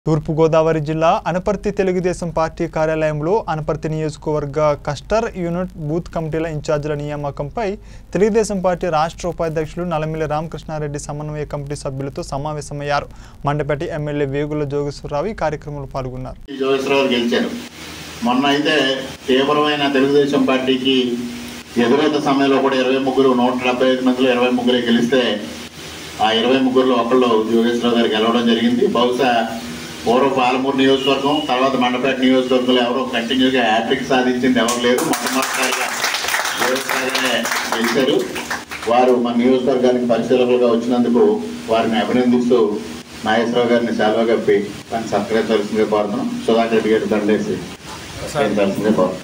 తూర్పుగోదావరి జిల్లా అనపర్తి తెలుగుదేశం పార్టీ కార్యాలయంలో అనపర్తి నియోజకవర్గ కస్టర్ యూనిట్ బూత్ కమిటీల ఇన్ఛార్జీల నియామకంపై తెలుగుదేశం పార్టీ రాష్ట్ర ఉపాధ్యక్షులు నలమిల్లి రామకృష్ణారెడ్డి సమన్వయ కమిటీ సభ్యులతో సమావేశమయ్యారు మండపేట ఎమ్మెల్యే వేగుల జోగేశ్వరరావు ఈ కార్యక్రమంలో పాల్గొన్నారు ఈ జోగేశ్వరరావు గెలిచారు మొన్న అయితే తీవ్రమైన తెలుగుదేశం పార్టీకి ఎదురైన సమయంలో కూడా ఇరవై ముగ్గురు నూట డెబ్బై ఐదు మందిలో ఇరవై ముగ్గురే గెలిస్తే ఆ ఇరవై ముగ్గురులో ఒకళ్ళు జోగేశ్వరరావు గారు గెలవడం జరిగింది బహుశా పూర్వ పాలమూరు నియోజకవర్గం తర్వాత మండపేట నియోజకవర్గంలో ఎవరో కంటిన్యూగా హ్యాట్రిక్ సాధించింది ఎవరు లేరు మొట్టమొదటిసారిగా జోగేశ్వరరావు గారే గెలిచారు వారు మన నియోజకవర్గానికి పరిశీలకులుగా వచ్చినందుకు వారిని అభినందిస్తూ నాగేశ్వరరావు గారిని సెలవు కప్పి దాన్ని సత్కరించాల్సిందిగా కోరుతున్నాం సుధాకర్ రెడ్డి గారి దండేసి సత్కరించాల్సిందిగా కోరుతున్నాం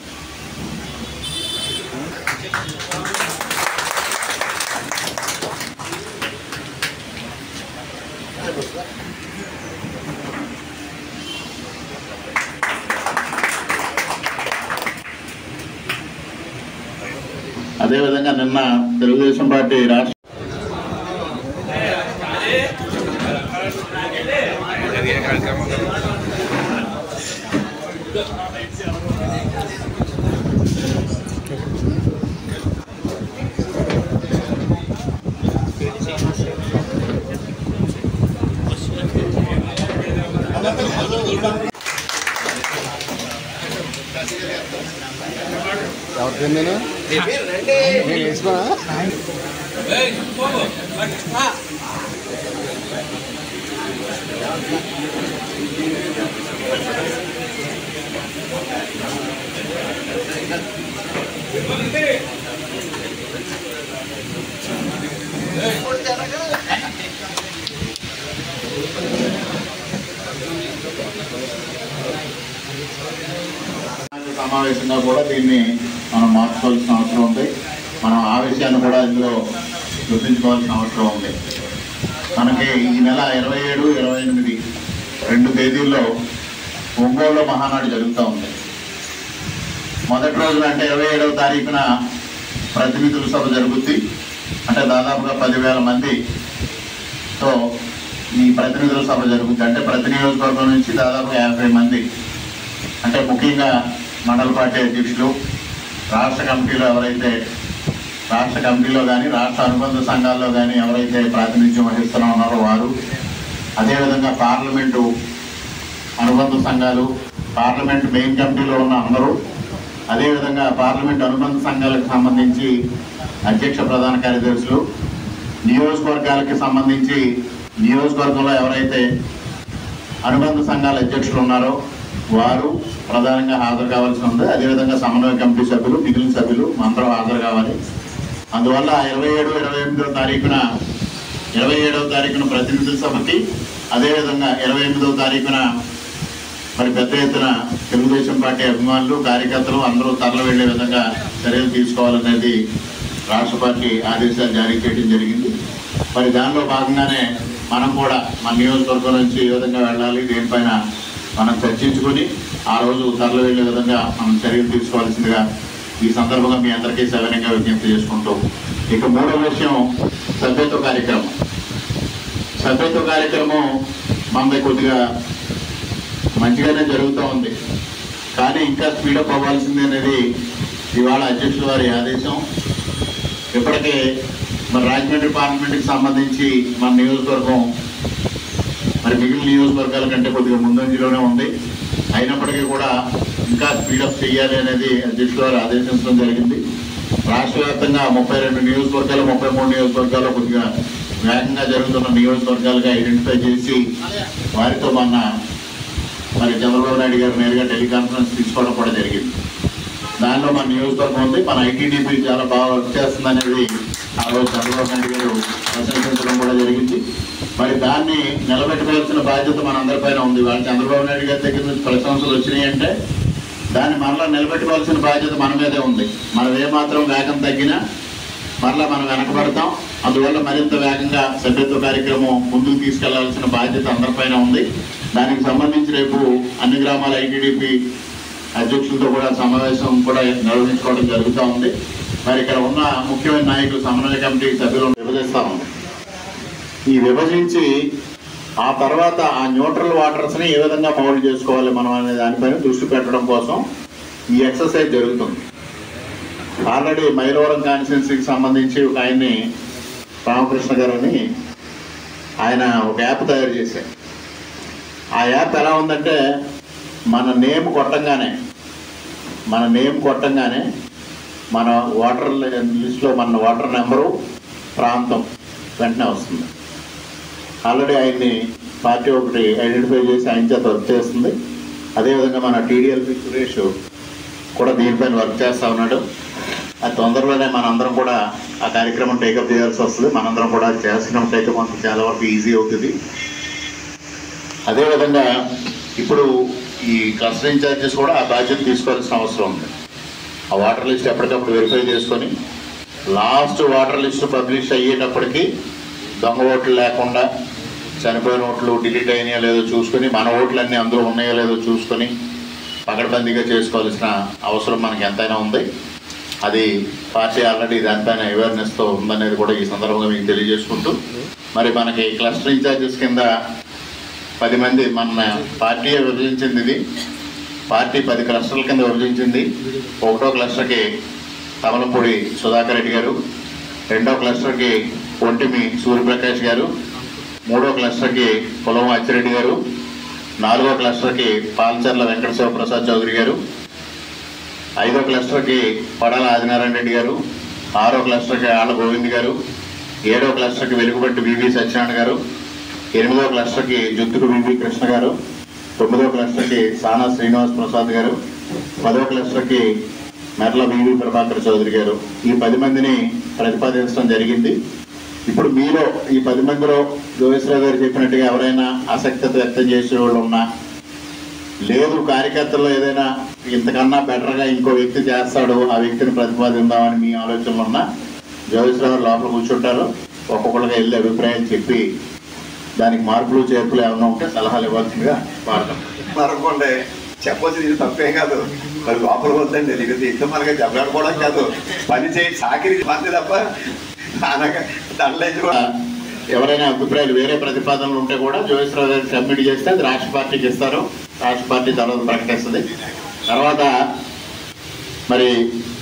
అదేవిధంగా నిన్న తెలుగుదేశం పార్టీ రాష్ట్ర ఎవరికి నేను నేను వేసుకోనా సమావేశంగా కూడా దీన్ని మనం మార్చుకోవాల్సిన అవసరం ఉంది మనం ఆ విషయాన్ని కూడా ఇందులో గుర్తుంచుకోవాల్సిన అవసరం ఉంది మనకి ఈ నెల ఇరవై ఏడు ఇరవై ఎనిమిది రెండు తేదీల్లో ఒంగోలులో మహానాడు జరుగుతూ ఉంది మొదటి రోజున అంటే ఇరవై ఏడవ తారీఖున ప్రతినిధుల సభ జరుగుద్ది అంటే దాదాపుగా పదివేల మందితో ఈ ప్రతినిధుల సభ జరుగుద్ది అంటే ప్రతి నియోజకవర్గం నుంచి దాదాపుగా యాభై మంది అంటే ముఖ్యంగా మండల పార్టీ అధ్యక్షులు రాష్ట్ర కమిటీలో ఎవరైతే రాష్ట్ర కమిటీలో కానీ రాష్ట్ర అనుబంధ సంఘాల్లో కానీ ఎవరైతే ప్రాతినిధ్యం వహిస్తున్నా ఉన్నారో వారు అదేవిధంగా పార్లమెంటు అనుబంధ సంఘాలు పార్లమెంట్ మెయిన్ కమిటీలో ఉన్న అందరూ అదేవిధంగా పార్లమెంట్ అనుబంధ సంఘాలకు సంబంధించి అధ్యక్ష ప్రధాన కార్యదర్శులు నియోజకవర్గాలకి సంబంధించి నియోజకవర్గంలో ఎవరైతే అనుబంధ సంఘాల అధ్యక్షులు ఉన్నారో వారు ప్రధానంగా హాజరు కావాల్సి ఉంది అదేవిధంగా సమన్వయ కమిటీ సభ్యులు మిగిలిన సభ్యులు అందరూ హాజరు కావాలి అందువల్ల ఇరవై ఏడు ఇరవై ఎనిమిదో తారీఖున ఇరవై ఏడవ తారీఖున ప్రతినిధుల సభకి అదేవిధంగా ఇరవై ఎనిమిదవ తారీఖున మరి పెద్ద ఎత్తున తెలుగుదేశం పార్టీ అభిమానులు కార్యకర్తలు అందరూ తరలి వెళ్లే విధంగా చర్యలు తీసుకోవాలనేది రాష్ట్ర పార్టీ ఆదేశాలు జారీ చేయడం జరిగింది మరి దానిలో భాగంగానే మనం కూడా మన నియోజకవర్గం నుంచి ఏ విధంగా వెళ్ళాలి దేనిపైన మనం చర్చించుకొని ఆ రోజు తరలి వెళ్లే విధంగా మనం చర్యలు తీసుకోవాల్సిందిగా ఈ సందర్భంగా మీ అందరికీ సవినయంగా విజ్ఞప్తి చేసుకుంటూ ఇక మూడో విషయం సభ్యత్వ కార్యక్రమం సభ్యత్వ కార్యక్రమం మనది కొద్దిగా మంచిగానే జరుగుతూ ఉంది కానీ ఇంకా స్పీడప్ అవ్వాల్సింది అనేది ఇవాళ అధ్యక్షుల వారి ఆదేశం ఇప్పటికే మరి రాజమండ్రి పార్లమెంట్కి సంబంధించి మన నియోజకవర్గం మరి మిగిలిన నియోజకవర్గాల కంటే కొద్దిగా ముందంజలోనే ఉంది అయినప్పటికీ కూడా ఇంకా స్పీడప్ చేయాలి అనేది అధ్యక్షుల వారు ఆదేశించడం జరిగింది రాష్ట్ర వ్యాప్తంగా ముప్పై రెండు నియోజకవర్గాలు ముప్పై మూడు నియోజకవర్గాల్లో కొద్దిగా వేగంగా జరుగుతున్న నియోజకవర్గాలుగా ఐడెంటిఫై చేసి వారితో మొన్న మరి చంద్రబాబు నాయుడు గారు నేరుగా టెలికాన్ఫరెన్స్ తీసుకోవడం కూడా జరిగింది దానిలో మన నియోజకవర్గం ఉంది మన ఐటీడీపీ చాలా బాగా వర్క్ చేస్తుంది అనేది ఆ రోజు చంద్రబాబు నాయుడు గారు ప్రశంసించడం కూడా జరిగింది మరి దాన్ని నిలబెట్టుకోవాల్సిన బాధ్యత మన అందరిపైన ఉంది వాళ్ళు చంద్రబాబు నాయుడు గారి దగ్గర నుంచి ప్రశంసలు వచ్చినాయి అంటే దాన్ని మరలా నిలబెట్టుకోవాల్సిన బాధ్యత మన మీదే ఉంది మనం ఏమాత్రం వేగం తగ్గినా మరలా మనం వెనకబడతాం అందువల్ల మరింత వేగంగా సభ్యత్వ కార్యక్రమం ముందుకు తీసుకెళ్లాల్సిన బాధ్యత అందరిపైన ఉంది దానికి సంబంధించి రేపు అన్ని గ్రామాల ఐటీడీపీ అధ్యక్షులతో కూడా సమావేశం కూడా నిర్వహించుకోవడం జరుగుతూ ఉంది మరి ఇక్కడ ఉన్న ముఖ్యమైన నాయకులు సమన్వయ కమిటీ సభ్యులను విభజిస్తా ఉంది ఈ విభజించి ఆ తర్వాత ఆ న్యూట్రల్ వాటర్స్ని ఏ విధంగా మౌల్డ్ చేసుకోవాలి మనం అనే దానిపైన దృష్టి పెట్టడం కోసం ఈ ఎక్సర్సైజ్ జరుగుతుంది ఆల్రెడీ మైలవరం కాన్స్టిట్యున్సీకి సంబంధించి ఒక ఆయన్ని రామకృష్ణ గారని ఆయన ఒక యాప్ తయారు చేశారు ఆ యాప్ ఎలా ఉందంటే మన నేమ్ కొట్టంగానే మన నేమ్ కొట్టంగానే మన వాటర్ లిస్ట్లో మన వాటర్ నెంబరు ప్రాంతం వెంటనే వస్తుంది ఆల్రెడీ ఆయన్ని పార్టీ ఒకటి ఐడెంటిఫై చేసి ఆయన చేత వర్క్ చేస్తుంది అదేవిధంగా మన టీడీఎల్పి సురేష్ కూడా దీనిపైన వర్క్ చేస్తూ ఉన్నాడు అది తొందరలోనే మనందరం కూడా ఆ కార్యక్రమం టేకప్ చేయాల్సి వస్తుంది మనందరం కూడా అది చేసినట్టయితే మనకు చాలా వరకు ఈజీ అవుతుంది అదేవిధంగా ఇప్పుడు ఈ క్లస్టర్ ఇన్ఛార్జెస్ కూడా ఆ బాధ్యత తీసుకోవాల్సిన అవసరం ఉంది ఆ వాటర్ లిస్ట్ ఎప్పటికప్పుడు వెరిఫై చేసుకొని లాస్ట్ వాటర్ లిస్ట్ పబ్లిష్ అయ్యేటప్పటికి దొంగ ఓట్లు లేకుండా చనిపోయిన ఓట్లు డిలీట్ అయినాయో లేదో చూసుకొని మన ఓట్లు అన్నీ అందులో ఉన్నాయో లేదో చూసుకొని పకడ్బందీగా చేసుకోవాల్సిన అవసరం మనకి ఎంతైనా ఉంది అది పార్టీ ఆల్రెడీ దానిపైన అవేర్నెస్తో ఉందనేది కూడా ఈ సందర్భంగా మీకు తెలియజేసుకుంటూ మరి మనకి క్లస్టర్ ఇన్ఛార్జెస్ కింద పది మంది మన పార్టీ విభజించింది ఇది పార్టీ పది క్లస్టర్ల కింద విభజించింది ఒకటో క్లస్టర్కి తమలపూడి సుధాకర్ రెడ్డి గారు రెండో క్లస్టర్కి ఒంటిమి సూర్యప్రకాష్ గారు మూడో క్లస్టర్కి పొలం అచ్చిరెడ్డి గారు నాలుగో క్లస్టర్కి పాల్చర్ల వెంకట శివప్రసాద్ చౌదరి గారు ఐదో క్లస్టర్కి పడాల ఆదినారాయణ రెడ్డి గారు ఆరో క్లస్టర్కి ఆళ్ళ గోవింద్ గారు ఏడో క్లస్టర్కి వెలుగుబట్టి బీబీ సత్యనారాయణ గారు ఎనిమిదో క్లస్టర్కి జుత్తుకు బీబీ కృష్ణ గారు తొమ్మిదో క్లస్టర్కి సానా శ్రీనివాస్ ప్రసాద్ గారు పదో క్లస్టర్కి మెర్ల బీవీ ప్రభాకర్ చౌదరి గారు ఈ పది మందిని ప్రతిపాదించడం జరిగింది ఇప్పుడు మీలో ఈ పది మందిలో జోగేశ్వరరావు గారు చెప్పినట్టుగా ఎవరైనా ఆసక్తిత వ్యక్తం చేసే వాళ్ళు ఉన్నా లేదు కార్యకర్తల్లో ఏదైనా ఇంతకన్నా బెటర్గా ఇంకో వ్యక్తి చేస్తాడు ఆ వ్యక్తిని ప్రతిపాదిద్దామని మీ ఆలోచనలు ఉన్నా జోగేశ్వరరావు గారు లోపల కూర్చుంటారు ఒక్కొక్కరికి వెళ్ళి అభిప్రాయం చెప్పి దానికి మార్పులు చేర్పులు ఏమైనా ఉంటే సలహాలు ఇవ్వాల్సిందిగా వాడతాం అనుకోండి చెప్పొచ్చు ఇది తప్పేం కాదు మరి లోపల వద్దండి ఇది ఇంత మనకి చెప్పడం కాదు పని చేయి చాకిరి మంది తప్ప అనగా దండలేసి కూడా ఎవరైనా అభిప్రాయాలు వేరే ప్రతిపాదనలు ఉంటే కూడా జోగేశ్వరరావు గారికి సబ్మిట్ చేస్తే అది రాష్ట్ర పార్టీకి ఇస్తారు రాష్ట్ర పార్టీ తర్వాత ప్రకటిస్తుంది తర్వాత మరి